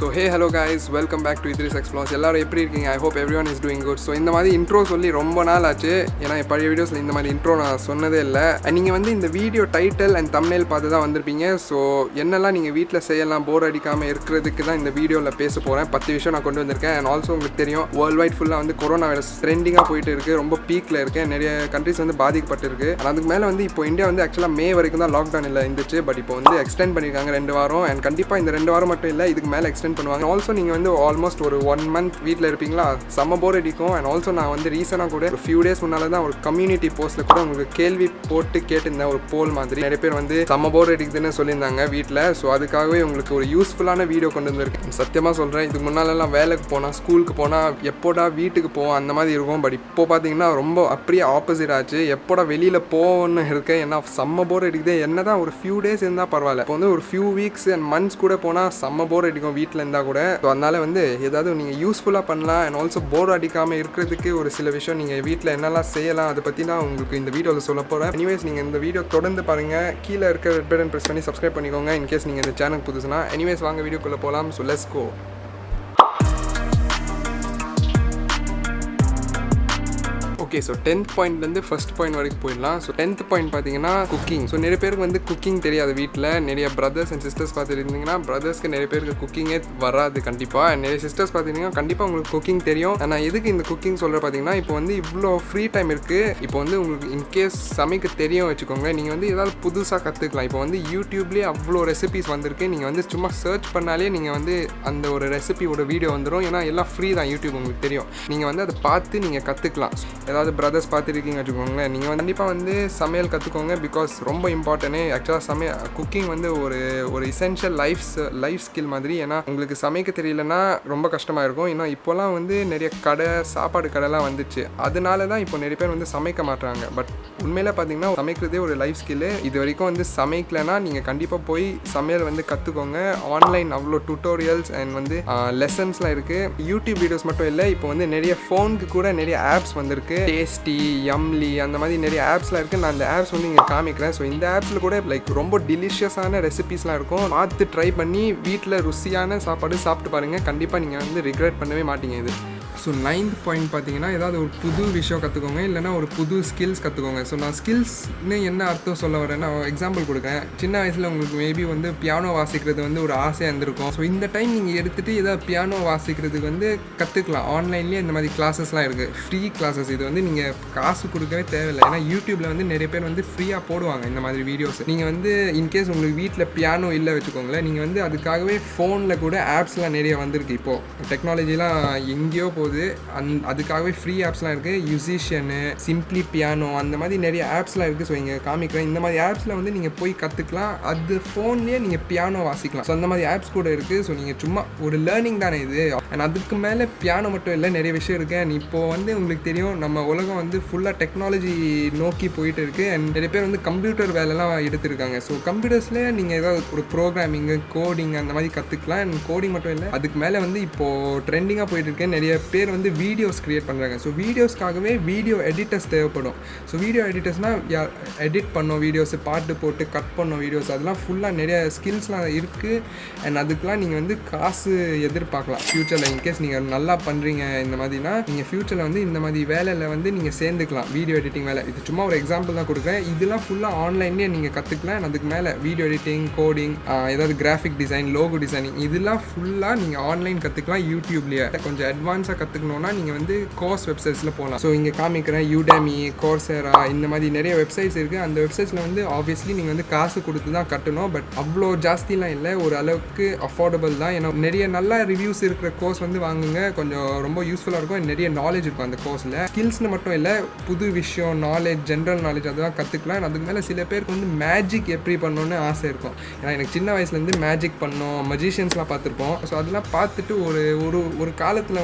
so hey hello guys welcome back to Idris explores எல்லாரும் எப்படி இருக்கீங்க I hope every one is doing good so இந்த மாதிரி intro சொல்லி ரொம்ப நாள் ஆச்சு ஏன்னா என் பழைய வீடியோஸில் இந்த மாதிரி இன்ட்ரோ நான் சொன்னதே இல்லை நீங்கள் வந்து இந்த வீடியோ டைட்டில் அண்ட் தம்னேல் பார்த்து தான் வந்திருப்பீங்க ஸோ என்னெல்லாம் நீங்கள் வீட்டில் செய்யலாம் போர் அடிக்காமல் இருக்கிறதுக்கு தான் இந்த வீடியோவில் பேச போகிறேன் பத்து விஷயம் நான் கொண்டு வந்திருக்கேன் அண்ட் ஆல்சோ உங்களுக்கு தெரியும் வேர்ல்டு வைட் ஃபுல்லாக வந்து கொரோனா வைரஸ் ட்ரெண்டிங்காக போயிட்டு இருக்குது ரொம்ப பீக்கில் இருக்குது நிறைய கண்ட்ரிஸ் வந்து பாதிக்கப்பட்டிருக்கு And அதுக்கு மேலே வந்து இப்போ இந்தியா வந்து ஆக்சுவலாக மே வரைக்கும் தான் லாக்டவுன் இல்லை இருந்துச்சு பட் இப்போ வந்து எக்ஸ்டெண்ட் பண்ணியிருக்காங்க ரெண்டு வாரம் அண்ட் கண்டிப்பாக இந்த ரெண்டு வாரம் மட்டும் இல்லை இதுக்கு மேலே எக்ஸ்டெண்ட் பண்ணுவாங்க ஆல்சோ நீங்கள் வந்து ஆல்மோஸ்ட் ஒரு ஒன் மந்த் வீட்டில் இருப்பீங்களா செம்ம போர் அடிக்கும் அண்ட் ஆல்சோ நான் வந்து ரீசனாக கூட ஒரு ஃபியூ டேஸ் முன்னால் தான் ஒரு கம்யூனிட்டி போஸ்ட்டில் கூட உங்களுக்கு கேள்வி போட்டு கேட்டிருந்தேன் ஒரு போல் மாதிரி நிறைய பேர் வந்து செம்ம போர் அடிக்குதுன்னு சொல்லியிருந்தாங்க வீட்டில் ஸோ அதுக்காகவே உங்களுக்கு ஒரு யூஸ்ஃபுல்லான வீடியோ கொண்டு வந்திருக்கேன் சத்தியமாக சொல்கிறேன் இதுக்கு முன்னாலெல்லாம் வேலைக்கு போனால் ஸ்கூலுக்கு போனால் எப்போடா வீட்டுக்கு போவோம் அந்த மாதிரி இருக்கும் பட் இப்போ பார்த்தீங்கன்னா ரொம்ப அப்படியே ஆப்போசிட் ஆச்சு எப்போடா வெளியில் போகணும்னு இருக்கேன் ஏன்னா செம்ம போர் அடிக்குது என்ன தான் ஒரு ஃபியூ டேஸ் இருந்தால் பரவாயில்ல இப்போ வந்து ஒரு ஃபியூ வீக்ஸ் அண்ட் மந்த்ஸ் கூட போனால் செம்ம போர் அடிக்கும் வீட்டில் இருந்தால் கூட ஸோ அதனால வந்து ஏதாவது நீங்கள் யூஸ்ஃபுல்லாக பண்ணலாம் அண்ட் ஆல்சோ போர் அடிக்காமல் இருக்கிறதுக்கு ஒரு சில விஷயம் நீங்கள் வீட்டில் என்னெல்லாம் செய்யலாம் அதை பற்றி நான் உங்களுக்கு இந்த வீடியோவில் சொல்ல போகிறேன் எனிவேஸ் நீங்கள் இந்த வீடியோ தொடர்ந்து பாருங்கள் கீழே இருக்க ரெட் பட்டன் ப்ரெஸ் பண்ணி சப்ஸ்கிரைப் பண்ணிக்கோங்க இன்கேஸ் நீங்கள் இந்த சேனல் புதுசுனா எனிவேஸ் வாங்க வீடியோக்குள்ளே போகலாம் so let's go okay so tenth பாயிண்ட்லேருந்து ஃபர்ஸ்ட் பாயிண்ட் வரைக்கும் போயிடலாம் ஸோ டென்த் பாயிண்ட் பார்த்தீங்கன்னா குக்கிங் ஸோ நிறைய பேருக்கு வந்து குக்கிங் தெரியாது வீட்டில் நிறைய பிரதர்ஸ் அண்ட் சிஸ்டர்ஸ் பார்த்துருந்தீங்கன்னா பிரதர்ஸ்க்கு நிறைய பேருக்கு குக்கிங்கே வராது கண்டிப்பாக and நிறைய சிஸ்டர்ஸ் பார்த்தீங்கன்னா கண்டிப்பாக உங்களுக்கு குக்கிங் தெரியும் நான் எதுக்கு இந்த குக்கிங் சொல்கிற பார்த்தீங்கன்னா இப்போ வந்து இவ்வளோ ஃப்ரீ டைம் இருக்குது இப்போ வந்து உங்களுக்கு இன்கேஸ் சமைக்க தெரியும் வச்சுக்கோங்க நீங்கள் வந்து ஏதாவது புதுசாக கற்றுக்கலாம் இப்போ வந்து யூடியூப்லேயே அவ்வளோ ரெசிபிஸ் வந்திருக்கு நீங்கள் வந்து சும்மா சர்ச் பண்ணாலே நீங்கள் வந்து அந்த ஒரு ரெசிபியோட வீடியோ வந்துடும் ஏன்னா எல்லாம் ஃப்ரீ தான் யூடியூப் உங்களுக்கு தெரியும் நீங்கள் வந்து அதை பார்த்து நீங்கள் கற்றுக்கலாம் ஏதாவது பிரதர்ஸ் பார்த்துருக்கீங்க வச்சுக்கோங்களேன் நீங்கள் வந்து கண்டிப்பாக வந்து சமையல் கற்றுக்கோங்க பிகாஸ் ரொம்ப இம்பார்ட்டனே ஆக்சுவலாக சமைய குக்கிங் வந்து ஒரு ஒரு இசென்ஷியல் லைஃப் லைஃப் ஸ்கில் மாதிரி ஏன்னா உங்களுக்கு சமைக்க தெரியலனா ரொம்ப கஷ்டமாக இருக்கும் ஏன்னா இப்போலாம் வந்து நிறைய கடை சாப்பாடு கடைலாம் வந்துச்சு அதனால தான் இப்போ நிறைய பேர் வந்து சமைக்க மாட்டாங்க பட் உண்மையில பார்த்தீங்கன்னா சமைக்கிறதே ஒரு லைஃப் ஸ்கில்லு இது வரைக்கும் வந்து சமைக்கலைன்னா நீங்கள் கண்டிப்பாக போய் சமையல் வந்து கற்றுக்கோங்க ஆன்லைன் அவ்வளோ டுட்டோரியல்ஸ் அண்ட் வந்து லெசன்ஸ்லாம் இருக்குது யூடியூப் வீடியோஸ் மட்டும் இல்லை இப்போ வந்து நிறைய ஃபோனுக்கு கூட நிறைய ஆப்ஸ் வந்திருக்கு டேஸ்டி யம்லி அந்த மாதிரி நிறைய ஆப்ஸ்லாம் இருக்குது நான் அந்த ஆப்ஸ் வந்து இங்கே காமிக்கிறேன் ஸோ இந்த ஆப்ஸில் கூட லைக் ரொம்ப டிலிஷியஸான ரெசிபிஸ்லாம் இருக்கும் பார்த்து ட்ரை பண்ணி வீட்டில் ருசியான சாப்பாடு சாப்பிட்டு பாருங்கள் கண்டிப்பாக நீங்கள் வந்து ரிக்ரெட் பண்ணவே மாட்டீங்க இது ஸோ நைன்த் பாயிண்ட் பார்த்தீங்கன்னா ஏதாவது ஒரு புது விஷயம் கற்றுக்கோங்க இல்லைனா ஒரு புது ஸ்கில்ஸ் கற்றுக்கோங்க ஸோ நான் ஸ்கில்ஸ்னு என்ன அர்த்தம் சொல்ல வரேன்னா எக்ஸாம்பிள் கொடுக்கேன் சின்ன வயசில் உங்களுக்கு மேபி வந்து பியானோ வாசிக்கிறது வந்து ஒரு ஆசையாக இருந்திருக்கும் ஸோ இந்த டைம் நீங்கள் எடுத்துகிட்டு ஏதாவது பியானோ வாசிக்கிறதுக்கு வந்து கற்றுக்கலாம் ஆன்லைன்லேயே இந்த மாதிரி கிளாஸஸ்லாம் இருக்குது ஃப்ரீ கிளாஸஸ் இது வந்து நீங்கள் காசு கொடுக்கவே தேவையில்லை ஏன்னா யூடியூப்பில் வந்து நிறைய பேர் வந்து ஃப்ரீயாக போடுவாங்க இந்த மாதிரி வீடியோஸ் நீங்கள் வந்து இன்கேஸ் உங்களுக்கு வீட்டில் பியானோ இல்லை வச்சுக்கோங்களேன் நீங்கள் வந்து அதுக்காகவே ஃபோனில் கூட ஆப்ஸ்லாம் நிறைய வந்திருக்கு இப்போது டெக்னாலஜிலாம் எங்கேயோ போகுது அந் அதுக்காகவே ஃப்ரீ ஆப்ஸ்லாம் இருக்குது யூசிஷியனு சிம்ப்ளி பியானோ அந்த மாதிரி நிறைய ஆப்ஸ்லாம் இருக்குது ஸோ இங்கே காமிக்கிறேன் இந்த மாதிரி ஆப்ஸில் வந்து நீங்கள் போய் கற்றுக்கலாம் அது ஃபோன்லேயே நீங்கள் பியானோ வாசிக்கலாம் ஸோ அந்த மாதிரி ஆப்ஸ் கூட இருக்குது ஸோ நீங்கள் சும்மா ஒரு லேர்னிங் தானே இது அண்ட் அதுக்கு மேலே பியானோ மட்டும் இல்லை நிறைய விஷயம் இருக்குது அண்ட் இப்போது வந்து உங்களுக்கு தெரியும் நம்ம உலகம் வந்து ஃபுல்லாக டெக்னாலஜி நோக்கி போயிட்டு இருக்குது அண்ட் நிறைய பேர் வந்து கம்ப்யூட்டர் வேலைலாம் எடுத்திருக்காங்க ஸோ கம்ப்யூட்டர்ஸில் நீங்கள் ஏதாவது ஒரு ப்ரோக்ராமிங்கு கோடிங் அந்த மாதிரி கற்றுக்கலாம் அண்ட் கோடிங் மட்டும் இல்லை அதுக்கு மேலே வந்து இப்போது ட்ரெண்டிங்காக போயிட்டு இருக்கு நிறைய பேர் வந்து வீடியோஸ் க்ரியேட் பண்ணுறாங்க ஸோ வீடியோஸ்க்காகவே வீடியோ எடிட்டர்ஸ் தேவைப்படும் ஸோ வீடியோ எடிட்டர்ஸ்னால் யார் எடிட் பண்ணோம் வீடியோஸ் பாட்டு போட்டு கட் பண்ணோம் வீடியோஸ் அதெல்லாம் ஃபுல்லாக நிறைய ஸ்கில்ஸ்லாம் இருக்குது அண்ட் அதுக்கெலாம் நீங்கள் வந்து காசு எதிர்பார்க்கலாம் ஃப்யூச்சரில் இன்கேஸ் நீங்கள் நல்லா பண்ணுறீங்க இந்த மாதிரினா நீங்கள் ஃப்யூச்சரில் வந்து இந்த மாதிரி வேலையில் வந்து நீங்கள் சேர்ந்துக்கலாம் வீடியோ எடிட்டிங் வேலை இது சும்மா ஒரு எக்ஸாம்பிள் தான் கொடுக்குறேன் இதெல்லாம் ஃபுல்லாக ஆன்லைன்லேயே நீங்கள் கற்றுக்கலாம் and அதுக்கு மேலே வீடியோ எடிட்டிங் கோடிங் ஏதாவது கிராஃபிக் டிசைன் லோகோ டிசைனிங் இதெல்லாம் ஃபுல்லாக நீங்கள் ஆன்லைன் கற்றுக்கலாம் யூடியூப்லேயே கொஞ்சம் அட்வான்ஸாக கற்றுக்கணுன்னா நீங்கள் வந்து கோர்ஸ் வெப்சைட்ஸில் போகலாம் ஸோ இங்கே காமிக்கிறேன் யூடேமி கோர்சேரா இந்த மாதிரி நிறைய வெப்சைட்ஸ் இருக்குது அந்த வெப்சைட்ஸில் வந்து ஆப்வியஸ்லி நீங்கள் வந்து காசு கொடுத்து தான் கட்டணும் பட் அவ்வளோ ஜாஸ்திலாம் இல்லை ஒரு அளவுக்கு அஃபோர்டபுள் தான் ஏன்னா நிறைய நல்ல ரிவ்யூஸ் இருக்கிற கோர்ஸ் வந்து வாங்குங்க கொஞ்சம் ரொம்ப யூஸ்ஃபுல்லாக இருக்கும் நிறைய நாலேஜ் இருக்கும் அந்த கோர்ஸில் ஸ்கில்ஸ்னு மட்டும் இல்லை புது விஷயம் நாலேஜ் ஜென்ரல் நாலேஜ் அதெல்லாம் கற்றுக்கலாம் அதுக்கு மேலே சில பேருக்கு வந்து மேஜிக் எப்படி பண்ணணும்னு ஆசை இருக்கும் ஏன்னா எனக்கு சின்ன வயசுலேருந்து மேஜிக் பண்ணோம் மஜிஷியன்ஸ்லாம் பார்த்துருப்போம் ஸோ அதெல்லாம் பார்த்துட்டு ஒரு ஒரு ஒரு காலத்தில் வந்து இது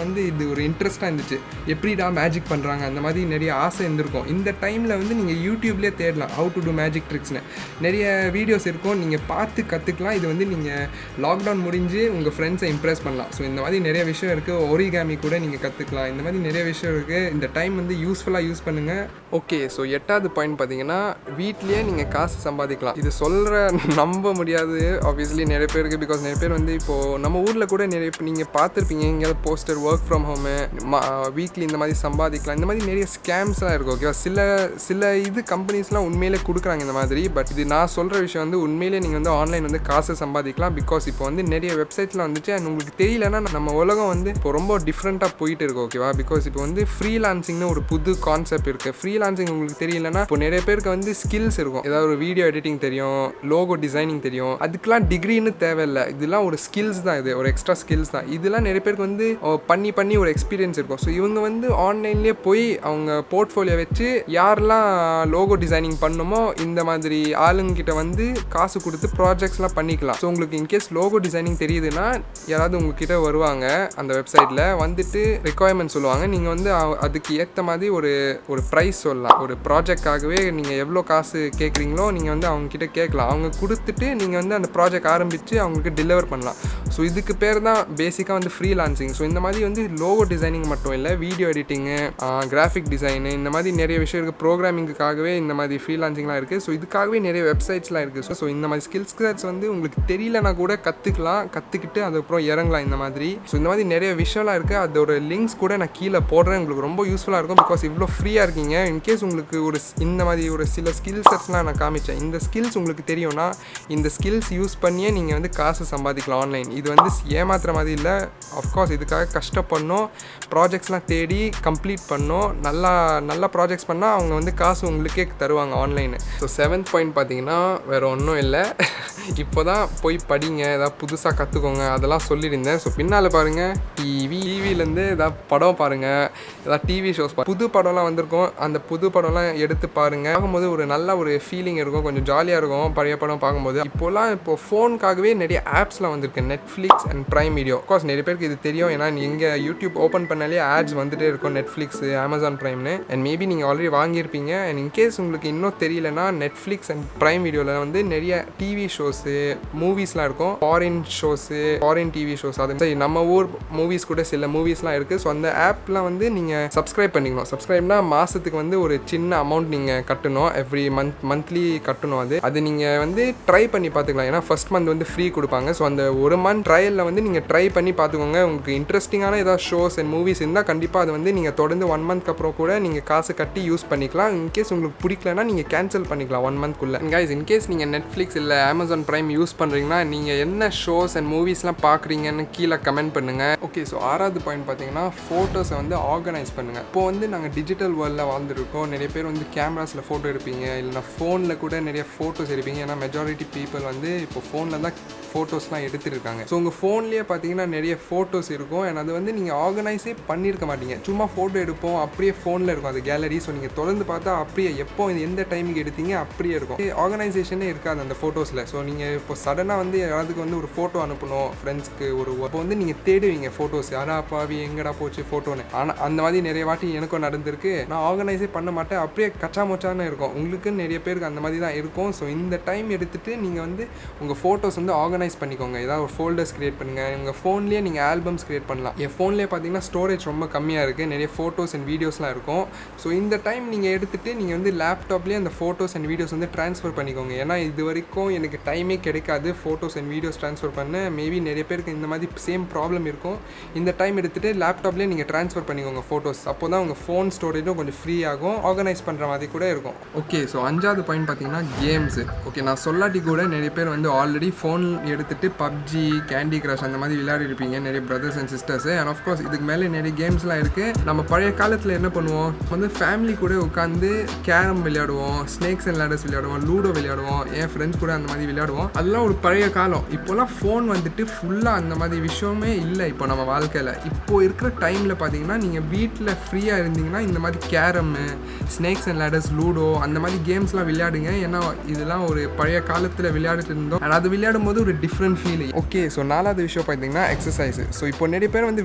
ஒரு இன்ட்ரெஸ்ட்டாக இருந்துச்சு எப்படிடா மேஜிக் பண்ணுறாங்க அந்த மாதிரி நிறைய ஆசை இருந்திருக்கும் இந்த டைமில் வந்து நீங்கள் யூடியூப்லேயே தேடலாம் ஹவு டு டூ மேஜிக் ட்ரிக்ஸ்னு நிறைய வீடியோஸ் இருக்கும் நீங்கள் பார்த்து கற்றுக்கலாம் இது வந்து நீங்கள் லாக்டவுன் முடிஞ்சு உங்கள் ஃப்ரெண்ட்ஸை இம்ப்ரெஸ் பண்ணலாம் ஸோ இந்த மாதிரி நிறைய விஷயம் இருக்குது ஒரிகாமி கூட நீங்கள் கற்றுக்கலாம் இந்த மாதிரி நிறைய விஷயம் இருக்குது இந்த டைம் வந்து யூஸ்ஃபுல்லாக யூஸ் பண்ணுங்கள் ஓகே ஸோ எட்டாவது பாயிண்ட் பார்த்தீங்கன்னா வீட்லேயே நீங்கள் காசு சம்பாதிக்கலாம் இது சொல்கிற நம்ப முடியாது ஆப்வியஸ்லி நிறைய பேருக்கு பிகாஸ் நிறைய பேர் வந்து இப்போது நம்ம ஊரில் கூட நிறைய நீங்கள் பார்த்துருப்பீங்க எங்கேயாவது poster work from home weekly இந்த மாதிரி சம்பாதிக்கலாம் இந்த மாதிரி நிறைய ஸ்கேம்ஸ்லாம் இருக்கும் ஓகேவா சில சில இது கம்பெனிஸ்லாம் உண்மையிலே கொடுக்குறாங்க இந்த மாதிரி பட் இது நான் சொல்கிற விஷயம் வந்து உண்மையிலே நீங்கள் வந்து ஆன்லைன் வந்து காசு சம்பாதிக்கலாம் பிகாஸ் இப்போ வந்து நிறைய வெப்சைட்ஸ்லாம் வந்துச்சு அண்ட் உங்களுக்கு தெரியலன்னா நம்ம உலகம் வந்து இப்போ ரொம்ப டிஃப்ரெண்ட்டாக போயிட்டு இருக்கு ஓகேவா பிகாஸ் இப்போ வந்து ஃப்ரீலான்சிங்னு ஒரு புது கான்செப்ட் இருக்குது ஃப்ரீலான்சிங் உங்களுக்கு தெரியலன்னா இப்போ நிறைய பேருக்கு வந்து ஸ்கில்ஸ் இருக்கும் ஏதாவது ஒரு வீடியோ எடிட்டிங் தெரியும் லோகோ டிசைனிங் தெரியும் அதுக்கெலாம் டிகிரின்னு தேவையில்லை இதெல்லாம் ஒரு ஸ்கில்ஸ் தான் இது ஒரு எக்ஸ்ட்ரா ஸ்கில்ஸ் தான் இதெல்லாம் நிறைய பேருக்கு வந்து ஓ, பண்ணி பண்ணி ஒரு எக்ஸ்பீரியன்ஸ் இருக்கும் ஸோ இவங்க வந்து ஆன்லைன்லேயே போய் அவங்க போர்ட்ஃபோலியோ வச்சு யாரெல்லாம் லோகோ டிசைனிங் பண்ணுமோ இந்த மாதிரி ஆளுங்கிட்ட வந்து காசு கொடுத்து ப்ராஜெக்ட்ஸ்லாம் பண்ணிக்கலாம் ஸோ உங்களுக்கு இன்கேஸ் லோகோ டிசைனிங் தெரியுதுன்னா யாராவது உங்ககிட்ட வருவாங்க அந்த வெப்சைட்டில் வந்துட்டு ரெக்குவயர்மெண்ட் சொல்லுவாங்க நீங்கள் வந்து அ- அதுக்கு ஏற்ற மாதிரி ஒரு ஒரு ப்ரைஸ் சொல்லலாம் ஒரு ப்ராஜெக்டாகவே நீங்கள் எவ்வளோ காசு கேட்குறீங்களோ நீங்கள் வந்து அவங்க கிட்ட கேட்கலாம் அவங்க கொடுத்துட்டு நீங்கள் வந்து அந்த ப்ராஜெக்ட் ஆரம்பித்து அவங்களுக்கு டெலிவர் பண்ணலாம் ஸோ இதுக்கு பேர் தான் பேசிக்காக வந்து ஃப்ரீலான்சிங் ஸோ இந்த மாதிரி வந்து லோகோ டிசைனிங் மட்டும் இல்லை வீடியோ எடிட்டிங்கு கிராஃபிக் டிசைனு இந்த மாதிரி நிறைய விஷயம் இருக்குது ப்ரோக்ராமிங்காகவே இந்த மாதிரி ஃப்ரீலான்சிங்லாம் இருக்குது ஸோ இதுக்காகவே நிறைய வெப்சைட்ஸ்லாம் இருக்குது ஸோ இந்த மாதிரி ஸ்கில்ஸ் செட்ஸ் வந்து உங்களுக்கு தெரியலனா கூட கற்றுக்கலாம் கற்றுக்கிட்டு அதுக்கப்புறம் இறங்கலாம் இந்த மாதிரி ஸோ இந்த மாதிரி நிறைய விஷயம்லாம் இருக்குது அதோட லிங்க்ஸ் கூட நான் கீழே போடுறேன் உங்களுக்கு ரொம்ப யூஸ்ஃபுல்லாக இருக்கும் பிகாஸ் இவ்வளோ ஃப்ரீயாக இருக்கீங்க இன்கேஸ் உங்களுக்கு ஒரு ஸ்- இந்த மாதிரி ஒரு சில ஸ்கில் செட்ஸ்லாம் நான் காமிச்சேன் இந்த ஸ்கில்ஸ் உங்களுக்கு தெரியும்னா இந்த ஸ்கில்ஸ் யூஸ் பண்ணியே நீங்கள் வந்து காசு சம்பாதிக்கலாம் ஆன்லைன் இது வந்து ஏமாத்துற மாதிரி இல்லை அஃப்கோர்ஸ் இதுக்காக கஷ்டப்படணும் ப்ராஜெக்ட்ஸ்லாம் தேடி கம்ப்ளீட் பண்ணோம் நல்லா நல்ல ப்ராஜெக்ட்ஸ் பண்ணால் அவங்க வந்து காசு உங்களுக்கே தருவாங்க ஆன்லைனு ஸோ செவன்த் பாயிண்ட் பார்த்தீங்கன்னா வேறு ஒன்றும் இல்லை இப்போ தான் போய் படிங்க ஏதாவது புதுசாக கற்றுக்கோங்க அதெல்லாம் சொல்லியிருந்தேன் ஸோ பின்னால் பாருங்கள் டிவி டிவிலேருந்து ஏதாவது படம் பாருங்கள் ஏதாவது டிவி ஷோஸ் புது படம்லாம் வந்திருக்கும் அந்த புது படம்லாம் எடுத்து பாருங்கள் பார்க்கும்போது ஒரு நல்ல ஒரு ஃபீலிங் இருக்கும் கொஞ்சம் ஜாலியாக இருக்கும் பழைய படம் பார்க்கும்போது இப்போலாம் இப்போ ஃபோனுக்காகவே நிறைய ஆப்ஸ்லாம் வந்திருக்கு Netflix and Prime Video courses நிறைய பேருக்கு இது தெரியும் ஏன்னா நீங்கள் யூடியூப் ஓப்பன் பண்ணாலே ஆட்ஸ் வந்துட்டே இருக்கும் நெட்ஃப்ளிக்ஸ் அமேசான் ப்ரைம்னு அண்ட் மேபி நீங்கள் ஆல்ரெடி வாங்கியிருப்பீங்க அண்ட் இன்கேஸ் உங்களுக்கு இன்னும் தெரியலனா நெட்ஃப்ளிக்ஸ் அண்ட் ப்ரைம் வீடியோவில் வந்து நிறைய டிவி ஷோஸு மூவிஸ்லாம் இருக்கும் foreign shows foreign TV shows அது சரி நம்ம ஊர் மூவிஸ் கூட சில மூவிஸ்லாம் இருக்குது ஸோ அந்த ஆப்லாம் வந்து நீங்கள் சப்ஸ்கிரைப் பண்ணிக்கணும் சப்ஸ்கிரைப்னா மாதத்துக்கு வந்து ஒரு சின்ன அமௌண்ட் நீங்கள் கட்டணும் எவ்ரி மந்த் மந்த்லி கட்டணும் அது அது நீங்கள் வந்து ட்ரை பண்ணி பார்த்துக்கலாம் ஏன்னா ஃபர்ஸ்ட் மந்த் வந்து ஃப்ரீ கொடுப்பாங்க ஸோ அந்த ஒரு மந்த் ட்ரையலில் வந்து நீங்கள் ட்ரை பண்ணி பார்த்துக்கோங்க உங்களுக்கு இன்ட்ரெஸ்டிங்கான ஏதாவது ஷோஸ் அண்ட் மூவிஸ் இருந்தால் கண்டிப்பாக அது வந்து நீங்கள் தொடர்ந்து ஒன் மந்த்க்கு அப்புறம் கூட நீங்கள் காசு கட்டி யூஸ் பண்ணிக்கலாம் இன்கேஸ் உங்களுக்கு பிடிக்கலனா நீங்கள் கேன்சல் பண்ணிக்கலாம் ஒன் மந்த்க்குள்ளே கைஸ் இன்கேஸ் நீங்கள் நெட்ஃப்ளிக்ஸ் இல்லை அமேசான் ப்ரைம் யூஸ் பண்ணுறீங்கன்னா நீங்கள் என்ன ஷோஸ் அண்ட் மூவிஸ்லாம் பார்க்குறீங்கன்னு கீழே கமெண்ட் பண்ணுங்கள் ஓகே ஸோ ஆறாவது பாயிண்ட் பார்த்தீங்கன்னா ஃபோட்டோஸை வந்து ஆர்கனைஸ் பண்ணுங்கள் இப்போ வந்து நாங்கள் டிஜிட்டல் வேர்ல்டில் வாழ்ந்துருக்கோம் நிறைய பேர் வந்து கேமராஸில் ஃபோட்டோ எடுப்பீங்க இல்லைனா ஃபோனில் கூட நிறைய ஃபோட்டோஸ் எடுப்பீங்க ஏன்னா மெஜாரிட்டி பீப்புள் வந்து இப்போ ஃபோனில் தான் ஃபோட்டோஸ்லாம் எடுத்துருக்காங்க ஸோ உங்கள் ஃபோன்லேயே பார்த்தீங்கன்னா நிறைய ஃபோட்டோஸ் இருக்கும் அண்ட் அது வந்து நீங்கள் ஆர்கனைஸே பண்ணியிருக்க மாட்டீங்க சும்மா ஃபோட்டோ எடுப்போம் அப்படியே ஃபோனில் இருக்கும் அது கேலரி ஸோ நீங்கள் தொடர்ந்து பார்த்தா அப்படியே எப்போ இது எந்த டைமுக்கு எடுத்தீங்க அப்படியே இருக்கும் ஆர்கனைசேஷனே இருக்காது அந்த ஃபோட்டோஸில் ஸோ நீங்கள் இப்போ சடனாக வந்து யாராவதுக்கு வந்து ஒரு ஃபோட்டோ அனுப்பணும் ஃப்ரெண்ட்ஸ்க்கு ஒரு இப்போ வந்து நீங்கள் தேடுவீங்க ஃபோட்டோஸ் யாரா பாவி எங்கடா போச்சு ஃபோட்டோன்னு ஆனால் அந்த மாதிரி நிறைய வாட்டி எனக்கும் நடந்திருக்கு நான் ஆர்கனைஸே பண்ண மாட்டேன் அப்படியே கச்சா மொச்சான்னு இருக்கும் உங்களுக்கு நிறைய பேருக்கு அந்த மாதிரி தான் இருக்கும் ஸோ இந்த டைம் எடுத்துட்டு நீங்கள் வந்து உங்கள் ஃபோட்டோஸ் வந்து ஆர்கனைஸ் பண்ணிக்கோங்க ஏதாவது ஒரு ஃபோல்டர்ஸ் கிரியேட் பண்ணுங்கள் உங்கள் ஃபோன்லேயே நீங்கள் ஆல்பம்ஸ் கிரியேட் பண்ணலாம் என் ஃபோன்லேயே பார்த்தீங்கன்னா ஸ்டோரேஜ் ரொம்ப கம்மியாக இருக்குது நிறைய ஃபோட்டோஸ் அண்ட் வீடியோஸ்லாம் இருக்கும் ஸோ இந்த டைம் நீங்கள் எடுத்துட்டு நீங்கள் வந்து லேப்டாப்லேயே அந்த ஃபோட்டோஸ் அண்ட் வீடியோஸ் வந்து ட்ரான்ஸ்ஃபர் பண்ணிக்கோங்க ஏன்னா இது வரைக்கும் எனக்கு டைமே கிடைக்காது ஃபோட்டோஸ் அண்ட் வீடியோஸ் ட்ரான்ஸ்ஃபர் பண்ண மேபி நிறைய பேருக்கு இந்த மாதிரி சேம் ப்ராப்ளம் இருக்கும் இந்த டைம் எடுத்துகிட்டு லேப்டாப்லேயே நீங்கள் ட்ரான்ஸ்ஃபர் பண்ணிக்கோங்க ஃபோட்டோஸ் அப்போ தான் உங்கள் ஃபோன் ஸ்டோரேஜும் கொஞ்சம் ஃப்ரீ ஆகும் ஆர்கனைஸ் பண்ணுற மாதிரி கூட இருக்கும் ஓகே ஸோ அஞ்சாவது பாயிண்ட் பார்த்தீங்கன்னா கேம்ஸு ஓகே நான் சொல்லாட்டி கூட நிறைய பேர் வந்து ஆல்ரெடி ஃபோன் எடுத்துட்டு பப்ஜி கேண்டி கிரஷ் அந்த மாதிரி விளையாடி இருப்பீங்க நிறைய brothers and sisters and of course இதுக்கு மேலே நிறைய கேம்ஸ்லாம் இருக்குது நம்ம பழைய காலத்தில் என்ன பண்ணுவோம் வந்து ஃபேமிலி கூட உட்காந்து கேரம் விளையாடுவோம் ஸ்னேக்ஸ் அண்ட் லேடர்ஸ் விளையாடுவோம் லூடோ விளையாடுவோம் என் ஃப்ரெண்ட்ஸ் கூட அந்த மாதிரி விளையாடுவோம் அதெல்லாம் ஒரு பழைய காலம் இப்போலாம் ஃபோன் வந்துட்டு ஃபுல்லாக அந்த மாதிரி விஷயமே இல்லை இப்போ நம்ம வாழ்க்கையில் இப்போ இருக்கிற டைமில் பார்த்தீங்கன்னா நீங்கள் வீட்டில் ஃப்ரீயாக இருந்தீங்கன்னா இந்த மாதிரி carrom snakes and ladders ludo அந்த மாதிரி கேம்ஸ்லாம் விளையாடுங்க ஏன்னா இதெல்லாம் ஒரு பழைய காலத்தில் விளையாடிட்டு இருந்தோம் and அது விளையாடும் போது ஒரு டிஃப்ரெண்ட் ஃபீல் ஓகே ஸோ நாலாவது விஷயம் பார்த்தீங்கன்னா எக்ஸசைஸ் ஸோ இப்போ நிறைய பேர் வந்து வீட்லேயே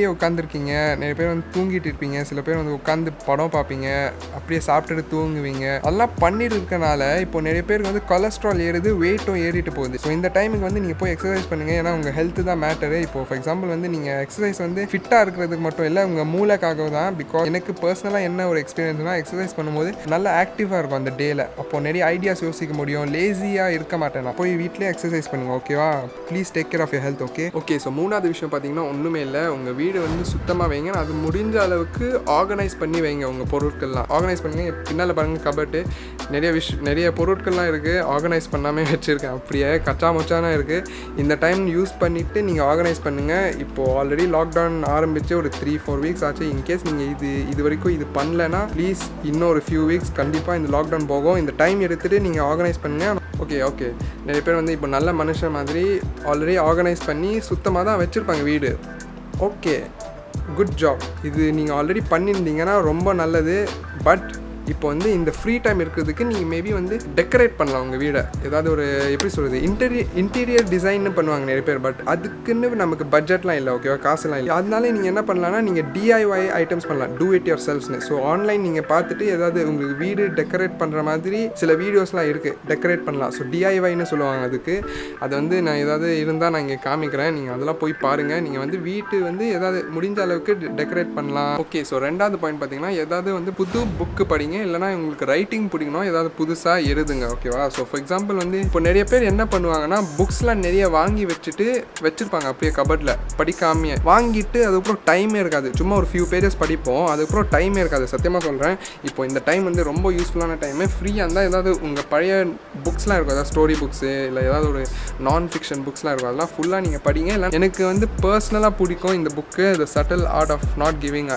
வீட்லேயே உட்காந்துருக்கீங்க நிறைய பேர் வந்து தூங்கிட்டு இருப்பீங்க சில பேர் வந்து உட்காந்து படம் பார்ப்பீங்க அப்படியே சாப்பிட்டுட்டு தூங்குவீங்க அதெல்லாம் பண்ணிட்டு இருக்கனால இப்போ நிறைய பேருக்கு வந்து கொலஸ்ட்ரால் ஏறுது வெயிட்டும் ஏறிட்டு போகுது ஸோ இந்த டைமுக்கு வந்து நீங்கள் போய் எக்ஸசைஸ் பண்ணுங்கள் ஏன்னா உங்கள் ஹெல்த் தான் மேட்டரு இப்போ ஃபார் எக்ஸாம்பிள் வந்து நீங்கள் எக்ஸசைஸ் வந்து ஃபிட்டாக இருக்கிறதுக்கு மட்டும் இல்லை உங்கள் மூளைக்காக தான் பிகாஸ் எனக்கு பர்சனலாக என்ன ஒரு எக்ஸ்பீரியன்ஸ்னால் எக்ஸசைஸ் பண்ணும்போது நல்லா ஆக்டிவாக இருக்கும் அந்த டேயில் அப்போ நிறைய ஐடியாஸ் யோசிக்க முடியும் லேசியாக இருக்க மாட்டேன் நான் போய் வீட்டிலே எக்ஸசைஸ் பண்ணுங்க ஓகேவா please take care of your health okay okay so மூணாவது விஷயம் பார்த்தீங்கன்னா ஒன்றுமே இல்லை உங்கள் வீடு வந்து சுத்தமாக வைங்க அது முடிஞ்ச அளவுக்கு ஆர்கனைஸ் பண்ணி வைங்க உங்கள் பொருட்கள்லாம் ஆர்கனைஸ் பண்ணுங்க பின்னால் பாருங்கள் கபட்டு நிறைய விஷ் நிறைய பொருட்கள்லாம் இருக்குது ஆர்கனைஸ் பண்ணாமல் வச்சுருக்கேன் அப்படியே கச்சா மச்சானா இருக்குது இந்த டைம் யூஸ் பண்ணிவிட்டு நீங்கள் ஆர்கனைஸ் பண்ணுங்கள் இப்போது ஆல்ரெடி லாக்டவுன் ஆரம்பித்து ஒரு த்ரீ ஃபோர் வீக்ஸ் ஆச்சு இன்கேஸ் நீங்கள் இது இது வரைக்கும் இது பண்ணலன்னா ப்ளீஸ் இன்னும் ஒரு ஃபியூ வீக்ஸ் கண்டிப்பாக இந்த லாக்டவுன் போகும் இந்த டைம் எடுத்துகிட்டு நீங்கள் ஆர்கனைஸ் பண்ணுங்கள் ஓகே ஓகே நிறைய பேர் வந்து இப்போ நல்ல மனுஷன் மாதிரி ஆல்ரெடி ஆர்கனைஸ் பண்ணி சுத்தமாக தான் வச்சுருப்பாங்க வீடு ஓகே குட் ஜாப் இது நீங்கள் ஆல்ரெடி பண்ணியிருந்தீங்கன்னா ரொம்ப நல்லது பட் இப்போ வந்து இந்த ஃப்ரீ டைம் இருக்கிறதுக்கு நீங்கள் மேபி வந்து டெக்கரேட் பண்ணலாம் உங்கள் வீடை ஏதாவது ஒரு எப்படி சொல்கிறது இன்டீரியர் இன்டீரியர் டிசைன்னு பண்ணுவாங்க நிறைய பேர் பட் அதுக்குன்னு நமக்கு பட்ஜெட்லாம் இல்லை ஓகேவா காசுலாம் இல்லை அதனால நீங்கள் என்ன பண்ணலாம்னா நீங்கள் டிஐஒய் ஐட்டம்ஸ் பண்ணலாம் டூ இட் யுவர் செல்ஃப்னு ஸோ ஆன்லைன் நீங்கள் பார்த்துட்டு ஏதாவது உங்களுக்கு வீடு டெக்கரேட் பண்ணுற மாதிரி சில வீடியோஸ்லாம் இருக்குது டெக்கரேட் பண்ணலாம் ஸோ டிஐஒய்னு சொல்லுவாங்க அதுக்கு அது வந்து நான் ஏதாவது இருந்தால் நான் இங்கே காமிக்கிறேன் நீங்கள் அதெல்லாம் போய் பாருங்கள் நீங்கள் வந்து வீட்டு வந்து ஏதாவது முடிஞ்ச அளவுக்கு டெக்கரேட் பண்ணலாம் ஓகே ஸோ ரெண்டாவது பாயிண்ட் பார்த்தீங்கன்னா ஏதாவது வந்து புது புக்கு படிங்க இல்லைனா உங்களுக்கு ரைட்டிங் பிடிக்கணும் ஏதாவது புதுசாக எழுதுங்க ஓகேவா ஸோ ஃபார் எக்ஸாம்பிள் வந்து இப்போ நிறைய பேர் என்ன பண்ணுவாங்கன்னா புக்ஸ்லாம் நிறைய வாங்கி வச்சுட்டு வச்சுருப்பாங்க அப்படியே கபட்டில் படிக்காமையே வாங்கிட்டு அதுக்கப்புறம் டைமே இருக்காது சும்மா ஒரு ஃபியூ பேஜஸ் படிப்போம் அதுக்கப்புறம் டைமே இருக்காது சத்தியமாக சொல்கிறேன் இப்போ இந்த டைம் வந்து ரொம்ப யூஸ்ஃபுல்லான டைமு ஃப்ரீயாக இருந்தால் ஏதாவது உங்கள் பழைய புக்ஸ்லாம் இருக்கும் ஏதாவது ஸ்டோரி புக்ஸு இல்லை ஏதாவது ஒரு நான் ஃபிக்ஷன் புக்ஸ்லாம் இருக்கும் அதெல்லாம் ஃபுல்லாக நீங்கள் படிங்க இல்லை எனக்கு வந்து பர்சனலாக பிடிக்கும் இந்த book the subtle art of not giving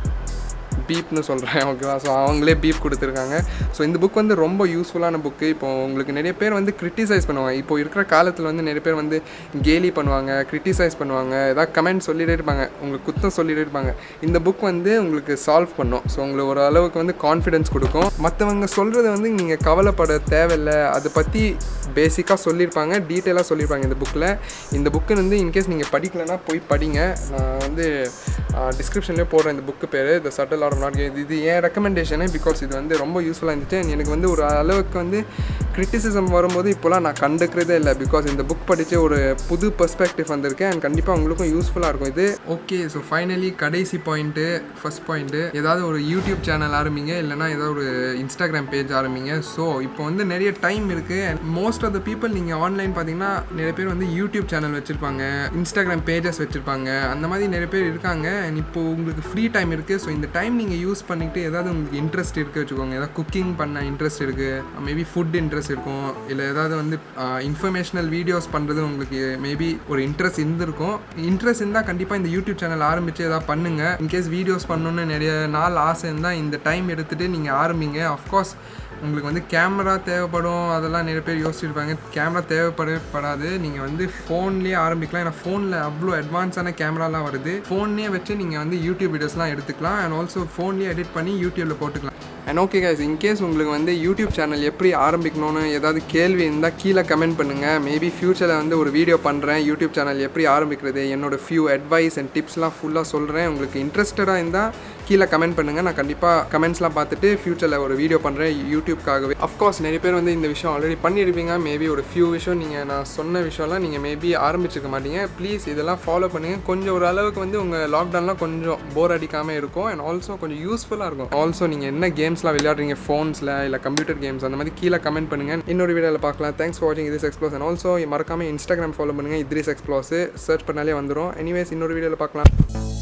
பீப்னு சொல்கிறேன் ஓகேவா ஸோ அவங்களே பீப் கொடுத்துருக்காங்க ஸோ இந்த புக் வந்து ரொம்ப யூஸ்ஃபுல்லான புக்கு இப்போ உங்களுக்கு நிறைய பேர் வந்து கிரிட்டிசைஸ் பண்ணுவாங்க இப்போ இருக்கிற காலத்தில் வந்து நிறைய பேர் வந்து கேலி பண்ணுவாங்க கிரிட்டிசைஸ் பண்ணுவாங்க ஏதாவது கமெண்ட் சொல்லிட்டே இருப்பாங்க உங்களுக்கு குத்தம் சொல்லிட்டே இருப்பாங்க இந்த புக் வந்து உங்களுக்கு சால்வ் பண்ணும் ஸோ உங்களுக்கு ஒரு அளவுக்கு வந்து கான்ஃபிடென்ஸ் கொடுக்கும் மற்றவங்க சொல்கிறது வந்து நீங்கள் கவலைப்பட தேவையில்லை அதை பற்றி பேசிக்காக சொல்லியிருப்பாங்க டீட்டெயிலாக சொல்லியிருப்பாங்க இந்த புக்கில் இந்த புக்கு வந்து இன்கேஸ் நீங்கள் படிக்கலைன்னா போய் படிங்க நான் வந்து டிஸ்கிரிப்ஷன்லேயே போடுறேன் இந்த புக்கு பேர் த சட்டல் ஆர் நாட் இது இது என் ரெக்கமெண்டேஷனு பிகாஸ் இது வந்து ரொம்ப யூஸ்ஃபுல்லாக இருந்துச்சு And எனக்கு வந்து ஒரு அளவுக்கு வந்து கிரிட்டிசிசம் வரும்போது இப்போலாம் நான் கண்டுக்கிறதே இல்லை பிகாஸ் இந்த புக் படித்து ஒரு புது பெர்ஸ்பெக்டிவ் வந்திருக்கேன் அண்ட் கண்டிப்பாக உங்களுக்கும் யூஸ்ஃபுல்லாக இருக்கும் இது ஓகே ஸோ ஃபைனலி கடைசி பாயிண்ட்டு ஃபர்ஸ்ட் பாயிண்ட்டு ஏதாவது ஒரு யூடியூப் சேனல் ஆரம்பிங்க இல்லைனா ஏதாவது ஒரு இன்ஸ்டாகிராம் பேஜ் ஆரம்பிங்க ஸோ இப்போ வந்து நிறைய டைம் இருக்குது and most of the people நீங்கள் ஆன்லைன் பார்த்தீங்கன்னா நிறைய பேர் வந்து யூடியூப் சேனல் வச்சுருப்பாங்க இன்ஸ்டாகிராம் பேஜஸ் வச்சுருப்பாங்க அந்த மாதிரி நிறைய பேர் இருக்காங்க அண்ட் இப்போ உங்களுக்கு ஃப்ரீ டைம் இருக்குது ஸோ இந்த டைம் நீங்கள் யூஸ் பண்ணிக்கிட்டு ஏதாவது உங்களுக்கு இன்ட்ரெஸ்ட் இருக்குது வச்சுக்கோங்க ஏதாவது குக்கிங் பண்ண இன்ட்ரெஸ்ட் இருக்குது மேபி ஃபுட் இன்ட்ரெஸ்ட் இருக்கும் இல்லை ஏதாவது வந்து இன்ஃபர்மேஷனல் வீடியோஸ் பண்ணுறது உங்களுக்கு மேபி ஒரு இன்ட்ரெஸ்ட் இருந்திருக்கும் இன்ட்ரெஸ்ட் இருந்தால் கண்டிப்பாக இந்த யூடியூப் சேனல் ஆரம்பித்து ஏதாவது பண்ணுங்கள் இன்கேஸ் வீடியோஸ் பண்ணணுன்னு நிறைய நாள் ஆசை இருந்தால் இந்த டைம் எடுத்துகிட்டு நீங்கள் ஆரம்பிங்க அஃப்கோர்ஸ் உங்களுக்கு வந்து கேமரா தேவைப்படும் அதெல்லாம் நிறைய பேர் யோசிச்சிருப்பாங்க கேமரா தேவைப்படப்படாது நீங்கள் வந்து ஃபோன்லேயே ஆரம்பிக்கலாம் ஏன்னா ஃபோனில் அவ்வளோ அட்வான்ஸான கேமராலாம் வருது ஃபோன்லேயே வச்சு நீங்கள் வந்து யூடியூப் வீடியோஸ்லாம் எடுத்துக்கலாம் அண்ட் ஆல்சோ ஃபோன்லேயே எடிட் பண்ணி யூடியூப்பில் போட்டுக்கலாம் அண்ட் ஓகே கைஸ் இன்கேஸ் உங்களுக்கு வந்து யூடியூப் சேனல் எப்படி ஆரம்பிக்கணும்னு ஏதாவது கேள்வி இருந்தால் கீழே கமெண்ட் பண்ணுங்கள் மேபி ஃப்யூச்சரில் வந்து ஒரு வீடியோ பண்ணுறேன் யூடியூப் சேனல் எப்படி ஆரம்பிக்கிறது என்னோட ஃபியூ அட்வைஸ் அண்ட் டிப்ஸ்லாம் ஃபுல்லாக சொல்கிறேன் உங்களுக்கு இன்ட்ரெஸ்டடாக இருந்தால் கீழே கமெண்ட் பண்ணுங்கள் நான் கண்டிப்பாக கமெண்ட்ஸ்லாம் பார்த்துட்டு ஃப்யூச்சரில் ஒரு வீடியோ பண்ணுறேன் யூடியூப்காகவே அஃப்கோர்ஸ் நிறைய பேர் வந்து இந்த விஷயம் ஆல்ரெடி பண்ணியிருப்பீங்க மேபி ஒரு ஃபியூ விஷயம் நீங்கள் நான் சொன்ன விஷயம்லாம் நீங்கள் மேபி ஆரம்பிச்சிருக்க மாட்டீங்க ப்ளீஸ் இதெல்லாம் ஃபாலோ பண்ணுங்கள் கொஞ்சம் ஒரு அளவுக்கு வந்து உங்கள் லாக்டவுன்லாம் கொஞ்சம் போர் அடிக்காமல் இருக்கும் அண்ட் ஆல்சோ கொஞ்சம் யூஸ்ஃபுல்லாக இருக்கும் ஆல்சோ நீங்கள் என்ன கேம்ஸ்லாம் விளையாடுறீங்க ஃபோன்ஸில் இல்லை கம்ப்யூட்டர் கேம்ஸ் அந்த மாதிரி கீழே கமெண்ட் பண்ணுங்கள் இன்னொரு வீடியோவில் பார்க்கலாம் தேங்க்ஸ் ஃபார் வாட்சிங் இதிஸ் எக்ஸ்ப்ளோஸ் அண்ட் ஆல்சோ மறக்காமல் இன்ஸ்டாகிராம் ஃபாலோ பண்ணுங்கள் இத்ரிஸ் எக்ஸ்ப்ளோஸ் சர்ச் பண்ணாலே வந்துடும் எனிவேஸ் இன்னொரு வீடியோவில் பார்க்கலாம்